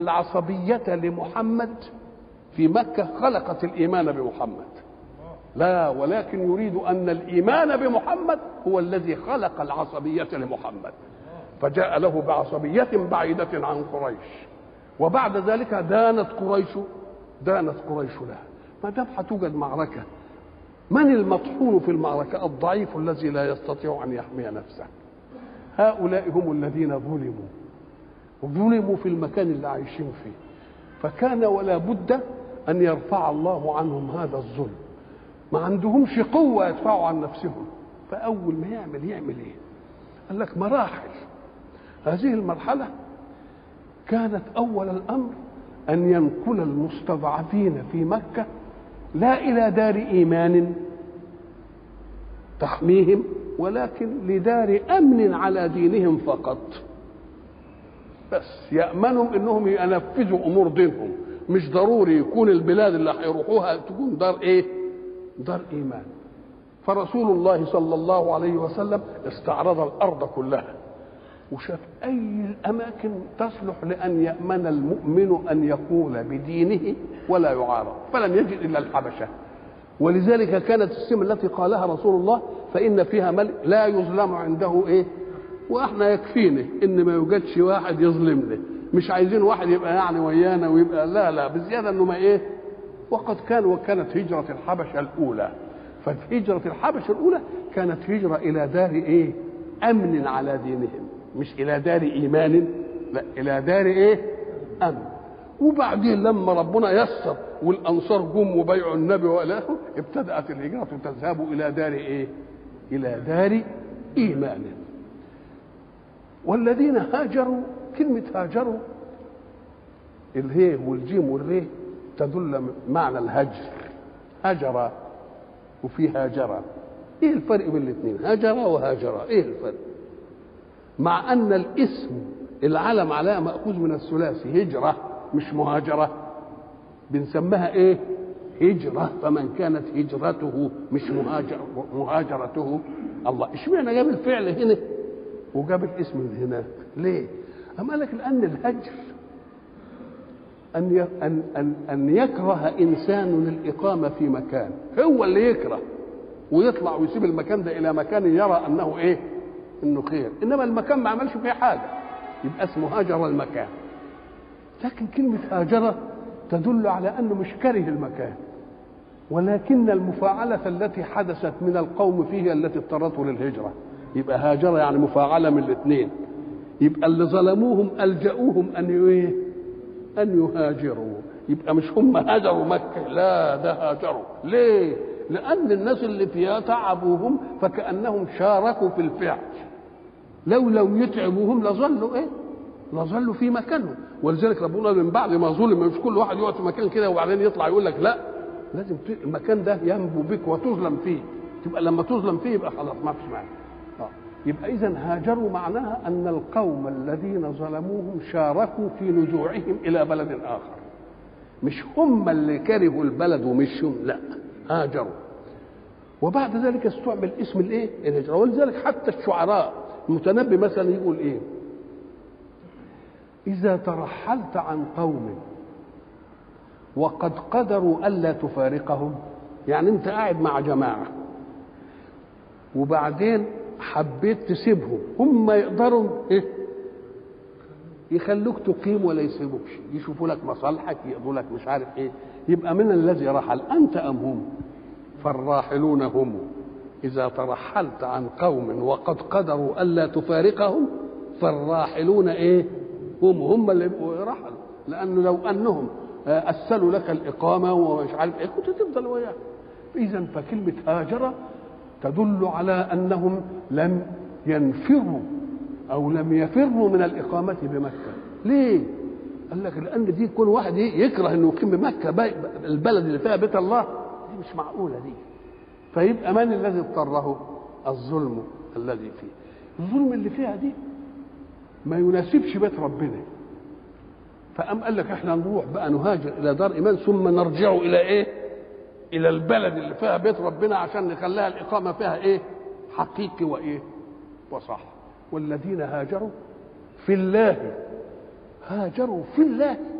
العصبية لمحمد في مكة خلقت الإيمان بمحمد لا ولكن يريد أن الإيمان بمحمد هو الذي خلق العصبية لمحمد فجاء له بعصبية بعيدة عن قريش وبعد ذلك دانت قريش دانت قريش لها ما دام هتوجد معركة من المطحون في المعركة الضعيف الذي لا يستطيع أن يحمي نفسه هؤلاء هم الذين ظلموا ظلموا في المكان اللي عايشين فيه فكان ولا بد أن يرفع الله عنهم هذا الظلم ما عندهمش قوة يدفعوا عن نفسهم فأول ما يعمل يعمل إيه قال لك مراحل هذه المرحلة كانت أول الأمر أن ينقل المستضعفين في مكة لا إلى دار إيمان تحميهم ولكن لدار أمن على دينهم فقط بس يأمنهم إنهم ينفذوا أمور دينهم مش ضروري يكون البلاد اللي هيروحوها تكون دار إيه؟ دار إيمان فرسول الله صلى الله عليه وسلم استعرض الأرض كلها وشاف أي الأماكن تصلح لأن يأمن المؤمن أن يقول بدينه ولا يعارض فلم يجد إلا الحبشة ولذلك كانت السم التي قالها رسول الله فإن فيها ملك لا يظلم عنده إيه واحنا يكفينا ان ما يوجدش واحد يظلمنا مش عايزين واحد يبقى يعني ويانا ويبقى لا لا بزياده انه ما ايه وقد كان وكانت هجره الحبشه الاولى فهجره الحبشه الاولى كانت هجره الى دار ايه امن على دينهم مش الى دار ايمان لا الى دار ايه امن وبعدين لما ربنا يسر والانصار جم وبيعوا النبي واله ابتدات الهجره تذهب الى دار ايه الى دار ايمان والذين هاجروا كلمة هاجروا الهي والجيم والري تدل معنى الهجر هجر وفي هاجر ايه الفرق بين الاثنين هجر وهاجر ايه الفرق مع ان الاسم العلم عليها ماخوذ من الثلاثي هجره مش مهاجره بنسميها ايه هجرة فمن كانت هجرته مش مهاجر مهاجرته الله اشمعنى جاب الفعل هنا وجاب الاسم من هناك ليه؟ أما لك لأن الهجر أن أن أن أن يكره إنسان الإقامة في مكان هو اللي يكره ويطلع ويسيب المكان ده إلى مكان يرى أنه إيه؟ إنه خير إنما المكان ما عملش فيه حاجة يبقى اسمه هاجر المكان لكن كلمة هاجرة تدل على أنه مش كره المكان ولكن المفاعلة التي حدثت من القوم فيه التي اضطرته للهجرة يبقى هاجر يعني مفاعله من الاثنين يبقى اللي ظلموهم الجاوهم ان ايه ان يهاجروا يبقى مش هم هاجروا مكه لا ده هاجروا ليه لان الناس اللي فيها تعبوهم فكانهم شاركوا في الفعل لو لم يتعبوهم لظلوا ايه لظلوا في مكانهم ولذلك ربنا من بعد ما ظلم مش كل واحد يقعد في مكان كده وبعدين يطلع يقول لك لا لازم المكان ده ينبو بك وتظلم فيه تبقى لما تظلم فيه يبقى خلاص ما فيش معنى يبقى إذا هاجروا معناها أن القوم الذين ظلموهم شاركوا في نزوعهم إلى بلد آخر مش هم اللي كرهوا البلد ومشوا لا هاجروا وبعد ذلك استعمل اسم الايه؟ الهجره ولذلك حتى الشعراء المتنبي مثلا يقول ايه؟ إذا ترحلت عن قوم وقد قدروا ألا تفارقهم يعني أنت قاعد مع جماعة وبعدين حبيت تسيبهم هم يقدروا ايه يخلوك تقيم ولا يسيبوكش يشوفوا لك مصالحك يقضوا لك مش عارف ايه يبقى من الذي رحل انت ام هم فالراحلون هم اذا ترحلت عن قوم وقد قدروا الا تفارقهم فالراحلون ايه هم هم اللي يبقوا رحلوا لانه لو انهم اسلوا لك الاقامه ومش عارف ايه كنت تفضل وياهم اذا فكلمه هاجر تدل على انهم لم ينفروا او لم يفروا من الاقامه بمكه ليه قال لك لان دي كل واحد يكره انه يقيم بمكه البلد اللي فيها بيت الله دي مش معقوله دي فيبقى من الذي اضطره الظلم الذي فيه الظلم اللي فيها دي ما يناسبش بيت ربنا فقام قال لك احنا نروح بقى نهاجر الى دار ايمان ثم نرجع الى ايه الى البلد اللي فيها بيت ربنا عشان نخليها الاقامه فيها ايه حقيقي وايه وصح والذين هاجروا في الله هاجروا في الله